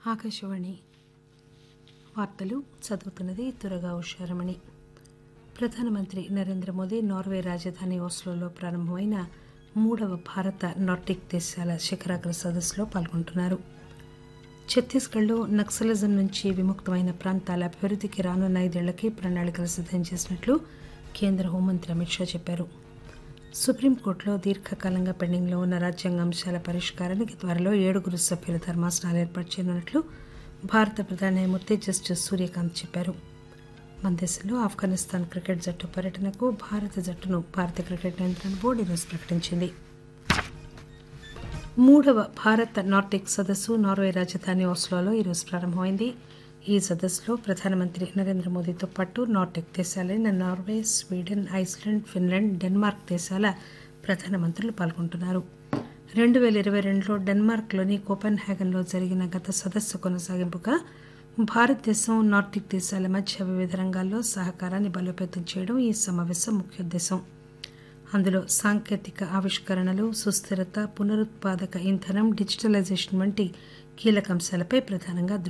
ఆకాశవాణి వార్తలు చదువుతున్నది తురగా ఉషారమణి ప్రధానమంత్రి నరేంద్ర మోదీ నార్వే రాజధాని ఓస్లోలో ప్రారంభమైన మూడవ భారత నార్డిక్ దేశాల శిఖరాగ్ర సదస్సులో పాల్గొంటున్నారు ఛత్తీస్గఢ్లో నక్సలిజం నుంచి విముక్తమైన ప్రాంతాల అభివృద్ధికి రానున్న ఐదేళ్లకి ప్రణాళికలు సిద్దం చేసినట్లు కేంద్ర హోంమంత్రి అమిత్ షా చెప్పారు సుప్రీంకోర్టులో దీర్ఘకాలంగా పెండింగ్లో ఉన్న రాజ్యాంగ అంశాల పరిష్కారానికి త్వరలో ఏడుగురు సభ్యుల ధర్మాసనాలు ఏర్పాటు చేయనున్నట్లు భారత ప్రధాన న్యాయమూర్తి జస్టిస్ సూర్యకాంత్ చెప్పారు మన దేశంలో ఆఫ్ఘనిస్తాన్ క్రికెట్ జట్టు పర్యటనకు భారత జట్టును భారత క్రికెట్ నియంత్రణ బోర్డు ఈరోజు ప్రకటించింది మూడవ భారత నార్డిక్ సదస్సు నార్వే రాజధాని ఓస్లోలో ఈరోజు ప్రారంభమైంది ఈ సదస్సులో ప్రధానమంత్రి నరేంద్ర మోదీతో పాటు నార్డిక్ దేశాలైన Norway Sweden Iceland Finland Denmark దేశాల ప్రధానమంత్రులు పాల్గొంటున్నారు రెండు పేల ఇరవై రెండులో డెన్మార్క్లోని కోపెన్ హ్యాగన్లో జరిగిన గత సదస్సు కొనసాగింపుగా భారతదేశం నార్డిక్ దేశాల మధ్య వివిధ రంగాల్లో సహకారాన్ని బలోపేతం చేయడం ఈ సమావేశం ముఖ్యోద్దేశం అందులో సాంకేతిక ఆవిష్కరణలు సుస్థిరత పునరుత్పాదక ఇంధనం డిజిటలైజేషన్ వంటి కీలక అంశాలపై ప్రధానంగా